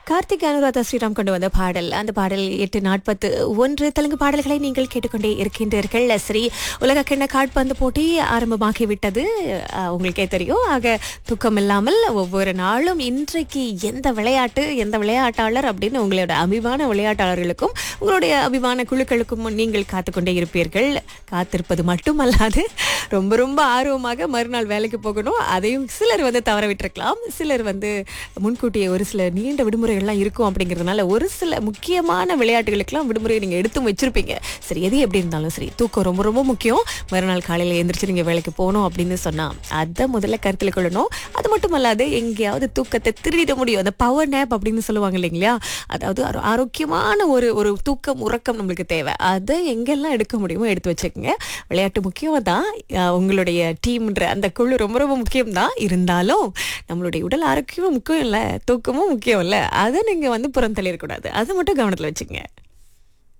கார்த்திக் அனுராதா ஸ்ரீராம் கொண்டு வந்த பாடல் அந்த பாடல் எட்டு நாற்பத்து ஒன்று தெலுங்கு பாடல்களை நீங்கள் கேட்டுக்கொண்டே இருக்கின்றீர்கள் சரி உலக கிண்ண காட்பந்து போட்டி ஆரம்பமாகி விட்டது அஹ், உங்களுக்கே தெரியும் ஆக தூக்கம் இல்லாமல் ஒவ்வொரு நாளும் இன்றைக்கு எந்த விளையாட்டு எந்த விளையாட்டாளர் அப்படின்னு உங்களோட அபிமான விளையாட்டாளர்களுக்கும் உங்களுடைய அபிமான குழுக்களுக்கும் நீங்கள் காத்துக்கொண்டே இருப்பீர்கள் காத்திருப்பது மட்டுமல்லாது ரொம்ப ரொம்ப ஆர்வமாக மறுநாள் வேலைக்கு போகணும் அதையும் சிலர் வந்து தவற விட்டுருக்கலாம் சிலர் வந்து முன்கூட்டியே ஒரு சில நீண்ட விடுமுறைகள்லாம் இருக்கும் அப்படிங்கிறதுனால ஒரு சில முக்கியமான விளையாட்டுகளுக்கெல்லாம் விடுமுறை நீங்கள் எடுத்தும் வச்சிருப்பீங்க சரி எது எப்படி இருந்தாலும் சரி தூக்கம் ரொம்ப ரொம்ப முக்கியம் மறுநாள் காலையில் எழுந்திரிச்சு நீங்கள் வேலைக்கு போகணும் அப்படின்னு சொன்னால் அதை முதல்ல கருத்தில் கொள்ளணும் அது மட்டும் அல்லாது எங்கேயாவது தூக்கத்தை திருடிட முடியும் அந்த பவர் நேப் அப்படின்னு சொல்லுவாங்க இல்லைங்களா அதாவது ஆரோ- ஆரோக்கியமான ஒரு ஒரு தூக்கம் உறக்கம் நம்மளுக்கு தேவை அதை எங்கெல்லாம் எடுக்க முடியுமோ எடுத்து வச்சுக்கோங்க விளையாட்டு முக்கியம் தான் அஹ் உங்களுடைய டீம்ன்ற அந்த குழு ரொம்ப ரொம்ப முக்கியம் தான் இருந்தாலும் நம்மளுடைய உடல் ஆரோக்கியமும் முக்கியம் இல்லை தூக்கமும் முக்கியம் இல்லை அதை நீங்கள் வந்து புறம் தள்ளிடக்கூடாது அதை மட்டும் கவனத்தில் வச்சுக்கங்க